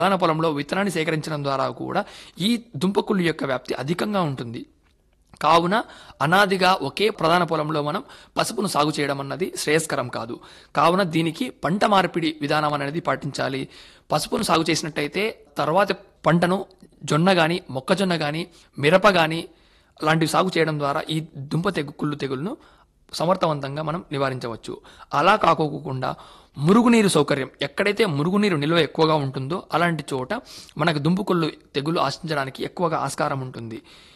ప్రధాన పొలంలో విత్తనాన్ని సేకరించడం ద్వారా కూడా ఈ దుంపకుళ్ళు యొక్క వ్యాప్తి అధికంగా ఉంటుంది కావున అనాదిగా ఒకే ప్రధాన పొలంలో మనం పసుపును సాగు చేయడం అన్నది శ్రేయస్కరం కాదు కావున దీనికి పంట మార్పిడి విధానం అనేది పాటించాలి పసుపును సాగు చేసినట్టయితే తర్వాత పంటను జొన్న కానీ మొక్కజొన్న కానీ మిరప కానీ లాంటివి సాగు చేయడం ద్వారా ఈ దుంప తెగు కుళ్ళు తెగులను సమర్థవంతంగా మనం నివారించవచ్చు అలా కాకోకుండా మురుగునీరు సౌకర్యం ఎక్కడైతే మురుగునీరు నిల్వ ఎక్కువగా ఉంటుందో అలాంటి చోట మనకు దుంపుకొల్లు తెగులు ఆశించడానికి ఎక్కువగా ఆస్కారం ఉంటుంది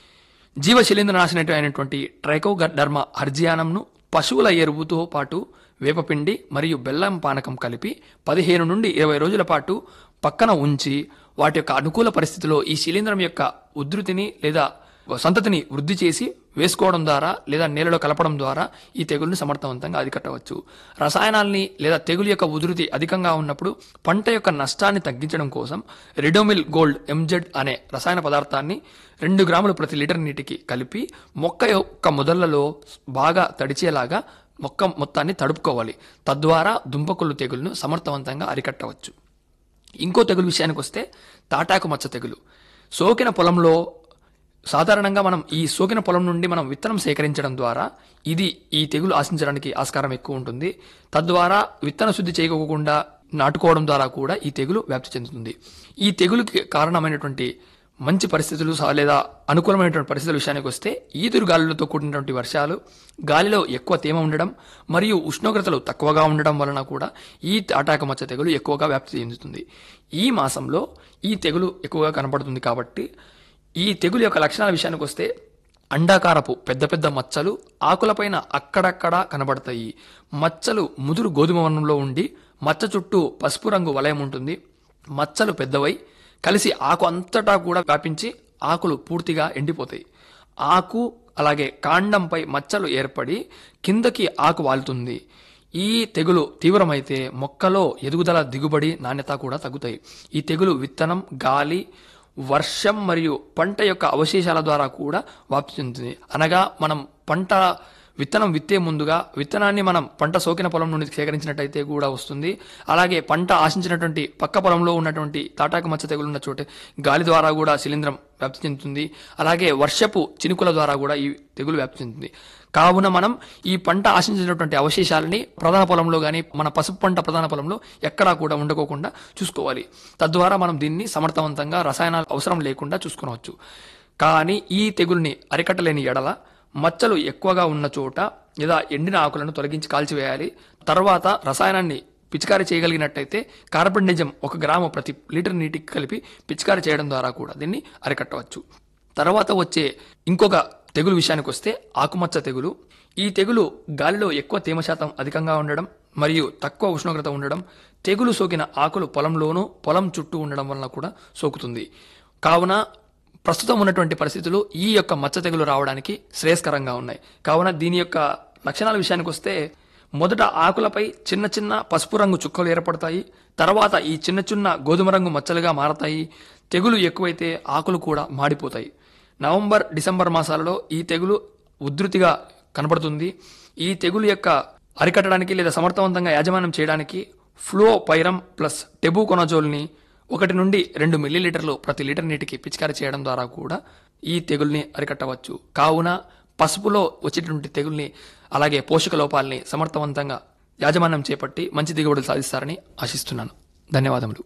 జీవ శిలీంద్రనాశనటు అయినటువంటి ట్రైకోడర్మా హర్జియానంను పశువుల ఎరువుతో పాటు వేపపిండి మరియు బెల్లం పానకం కలిపి పదిహేను నుండి ఇరవై రోజుల పాటు పక్కన ఉంచి వాటి యొక్క అనుకూల పరిస్థితిలో ఈ శిలీంధ్రం యొక్క ఉధృతిని లేదా సంతతిని వృద్ధి చేసి వేసుకోవడం ద్వారా లేదా నేలలో కలపడం ద్వారా ఈ తెగుల్ని సమర్థవంతంగా అరికట్టవచ్చు రసాయనాల్ని లేదా తెగులు యొక్క ఉధృతి అధికంగా ఉన్నప్పుడు పంట యొక్క నష్టాన్ని తగ్గించడం కోసం రెడోమిల్ గోల్డ్ ఎంజెడ్ అనే రసాయన పదార్థాన్ని రెండు గ్రాములు ప్రతి లీటర్ నీటికి కలిపి మొక్క యొక్క మొదళ్లలో బాగా తడిచేలాగా మొక్క మొత్తాన్ని తడుపుకోవాలి తద్వారా దుంపకుళ్ళు తెగులను సమర్థవంతంగా అరికట్టవచ్చు ఇంకో తెగులు విషయానికి వస్తే తాటాకు మచ్చ తెగులు సోకిన పొలంలో సాధారణంగా మనం ఈ సోకిన పొలం నుండి మనం విత్తనం సేకరించడం ద్వారా ఇది ఈ తెగులు ఆశించడానికి ఆస్కారం ఎక్కువ ఉంటుంది తద్వారా విత్తన శుద్ధి చేయకోకుండా నాటుకోవడం ద్వారా కూడా ఈ తెగులు వ్యాప్తి చెందుతుంది ఈ తెగులుకి కారణమైనటువంటి మంచి పరిస్థితులు సా- లేదా అనుకూలమైనటువంటి పరిస్థితుల విషయానికి వస్తే ఈదురు గాలులతో కూడినటువంటి వర్షాలు గాలిలో ఎక్కువ తేమ ఉండడం మరియు ఉష్ణోగ్రతలు తక్కువగా ఉండడం వలన కూడా ఈ తాటాక మచ్చ తెగులు ఎక్కువగా వ్యాప్తి చెందుతుంది ఈ మాసంలో ఈ తెగులు ఎక్కువగా కనపడుతుంది కాబట్టి ఈ తెగులు యొక్క లక్షణాల విషయానికి వస్తే అండాకారపు పెద్ద పెద్ద మచ్చలు ఆకులపైన అక్కడక్కడా కనబడతాయి మచ్చలు ముదురు గోధుమ వర్ణంలో ఉండి మచ్చ చుట్టూ పసుపు రంగు వలయం ఉంటుంది మచ్చలు పెద్దవై కలిసి ఆకు అంతటా కూడా వ్యాపించి ఆకులు పూర్తిగా ఎండిపోతాయి ఆకు అలాగే కాండంపై మచ్చలు ఏర్పడి కిందకి ఆకు వాలుతుంది ఈ తెగులు తీవ్రమైతే మొక్కలో ఎదుగుదల దిగుబడి నాణ్యత కూడా తగ్గుతాయి ఈ తెగులు విత్తనం గాలి వర్షం మరియు పంట యొక్క అవశేషాల ద్వారా కూడా వ్యాప్తి చెందుతుంది అనగా మనం పంట విత్తనం విత్తే ముందుగా విత్తనాన్ని మనం పంట సోకిన పొలం నుండి సేకరించినట్టయితే కూడా వస్తుంది అలాగే పంట ఆశించినటువంటి పక్క పొలంలో ఉన్నటువంటి తాటాకు మచ్చ తెగులు ఉన్న చోటే గాలి ద్వారా కూడా శిలీంధ్రం వ్యాప్తి చెందుతుంది అలాగే వర్షపు చినుకుల ద్వారా కూడా ఈ తెగులు వ్యాప్తి చెందుతుంది కావున మనం ఈ పంట ఆశించినటువంటి అవశేషాలని ప్రధాన పొలంలో కానీ మన పసుపు పంట ప్రధాన పొలంలో ఎక్కడా కూడా ఉండకోకుండా చూసుకోవాలి తద్వారా మనం దీన్ని సమర్థవంతంగా రసాయనాలు అవసరం లేకుండా చూసుకోవచ్చు కానీ ఈ తెగుల్ని అరికట్టలేని ఎడల మచ్చలు ఎక్కువగా ఉన్న చోట లేదా ఎండిన ఆకులను తొలగించి కాల్చివేయాలి తర్వాత రసాయనాన్ని పిచికారీ చేయగలిగినట్టయితే కార్బన్డిజం ఒక గ్రాము ప్రతి లీటర్ నీటికి కలిపి పిచికారీ చేయడం ద్వారా కూడా దీన్ని అరికట్టవచ్చు తర్వాత వచ్చే ఇంకొక తెగులు విషయానికి వస్తే ఆకుమచ్చ తెగులు ఈ తెగులు గాలిలో ఎక్కువ తేమ శాతం అధికంగా ఉండడం మరియు తక్కువ ఉష్ణోగ్రత ఉండడం తెగులు సోకిన ఆకులు పొలంలోనూ పొలం చుట్టూ ఉండడం వలన కూడా సోకుతుంది కావున ప్రస్తుతం ఉన్నటువంటి పరిస్థితులు ఈ యొక్క మచ్చ తెగులు రావడానికి శ్రేయస్కరంగా ఉన్నాయి కావున దీని యొక్క లక్షణాల విషయానికి వస్తే మొదట ఆకులపై చిన్న చిన్న పసుపు రంగు చుక్కలు ఏర్పడతాయి తర్వాత ఈ చిన్న చిన్న గోధుమ రంగు మచ్చలుగా మారతాయి తెగులు ఎక్కువైతే ఆకులు కూడా మాడిపోతాయి నవంబర్ డిసెంబర్ మాసాలలో ఈ తెగులు ఉధృతిగా కనబడుతుంది ఈ తెగులు యొక్క అరికట్టడానికి లేదా సమర్థవంతంగా యాజమాన్యం చేయడానికి ఫ్లో పైరం ప్లస్ టెబుకొనజోల్ని ఒకటి నుండి రెండు మిల్లీలీటర్లు ప్రతి లీటర్ నీటికి పిచికారీ చేయడం ద్వారా కూడా ఈ తెగుల్ని అరికట్టవచ్చు కావున పసుపులో వచ్చేటువంటి తెగుల్ని అలాగే పోషక లోపాలని సమర్థవంతంగా యాజమాన్యం చేపట్టి మంచి దిగుబడులు సాధిస్తారని ఆశిస్తున్నాను ధన్యవాదములు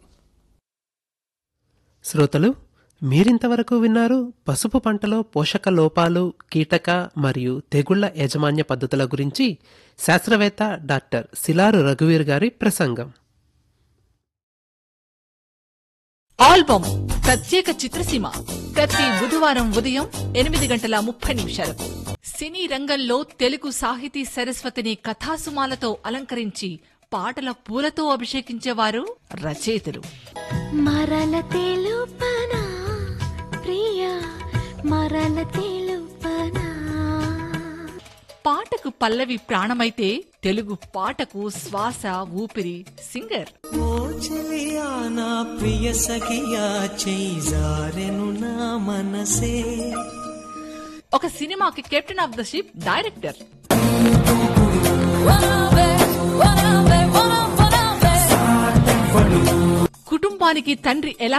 శ్రోతలు మీరింతవరకు విన్నారు పసుపు పంటలో పోషక లోపాలు కీటక మరియు తెగుళ్ల యాజమాన్య పద్ధతుల గురించి శాస్త్రవేత్త డాక్టర్ సిలారు రఘువీర్ గారి ప్రసంగం ఆల్బమ్ ప్రత్యేక చిత్రసీమ ప్రతి బుధవారం ఉదయం ఎనిమిది గంటల ముప్పై నిమిషాలకు సినీ రంగంలో తెలుగు సాహితీ సరస్వతిని కథాసుమాలతో అలంకరించి పాటల పూలతో అభిషేకించేవారు రచయితలు మరల తెలుపనా ప్రియా మరల తెలుపనా పాటకు పల్లవి ప్రాణమైతే తెలుగు పాటకు శ్వాస ఊపిరి సింగర్ ఓ చెలియా నా ప్రియ సఖియా చేయి జారెను నా మనసే ఒక సినిమాకి captain of the ship director కుటుంబ కుటుంబానికి తండ్రి ఎలా